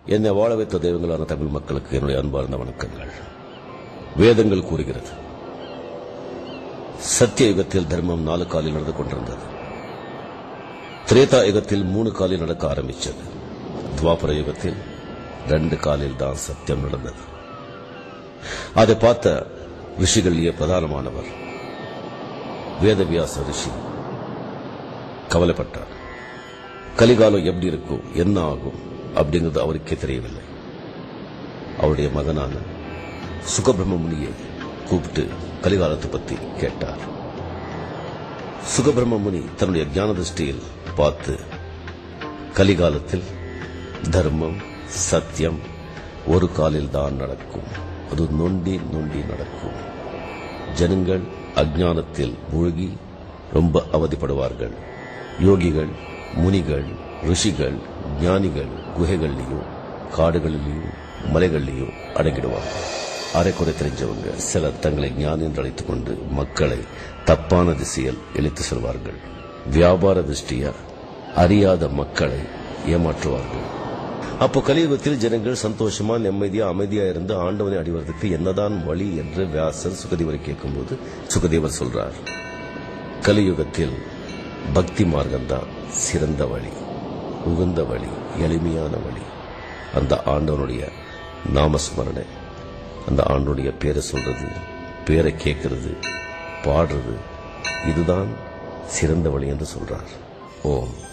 என்னை வாழ வைத்த தெய்வங்களான தமிழ் மக்களுக்கு என்னுடைய அன்பார்ந்த வணக்கங்கள் வேதங்கள் கூறுகிறது சத்திய யுகத்தில் தர்மம் நாலு காலில் நடந்து கொண்டிருந்தது திரேதா யுகத்தில் மூணு காலில் நடக்க ஆரம்பிச்சது துவாபர யுகத்தில் ரெண்டு காலில் தான் சத்தியம் நடந்தது அதை பார்த்த ரிஷிகளிலேயே பிரதானமானவர் வேதவியாச ரிஷி கவலைப்பட்டார் கலிகாலம் எப்படி இருக்கும் என்ன ஆகும் அப்படிங்கிறது அவருக்கே தெரியவில்லை அவருடைய மகனான சுகபிரம்ம முனியை கூப்பிட்டு கலிகாலத்தை பத்தி கேட்டார் சுகபிரம்ம முனி தன்னுடைய ஞான திருஷ்டியில் பார்த்து கலிகாலத்தில் தர்மம் சத்தியம் ஒரு காலில் தான் நடக்கும் அது நொண்டி நொண்டி நடக்கும் ஜனங்கள் அஜ்ஞானத்தில் மூழ்கி ரொம்ப அவதிப்படுவார்கள் யோகிகள் முனிகள் ரிஷிகள் ஞானிகள் குகைகள்லையும் காடுகளிலையும் மலைகள்லையும் அடங்கிடுவாங்க அரைக்குறை தெரிஞ்சவங்க சிலர் தங்களை ஞானி என்று அழைத்துக் கொண்டு மக்களை தப்பான திசையில் இழுத்து செல்வார்கள் வியாபார திருஷ்டியா அறியாத மக்களை ஏமாற்றுவார்கள் அப்போ கலியுகத்தில் ஜனங்கள் சந்தோஷமா நிம்மதியா அமைதியா இருந்து ஆண்டவனை அடைவதற்கு என்னதான் வழி என்று வியாசர் சுகதேவரை கேட்கும்போது சுகதேவர் சொல்றார் கலியுகத்தில் பக்தி மார்க்கம்தான் சிறந்த வழி உகந்த வழி எளிமையான வழி அந்த ஆண்டவனுடைய நாமஸ்மரணை அந்த ஆண்டவனுடைய பேரை சொல்றது பேரை கேட்கறது பாடுறது இதுதான் சிறந்த வழி என்று சொல்றார் ஓம்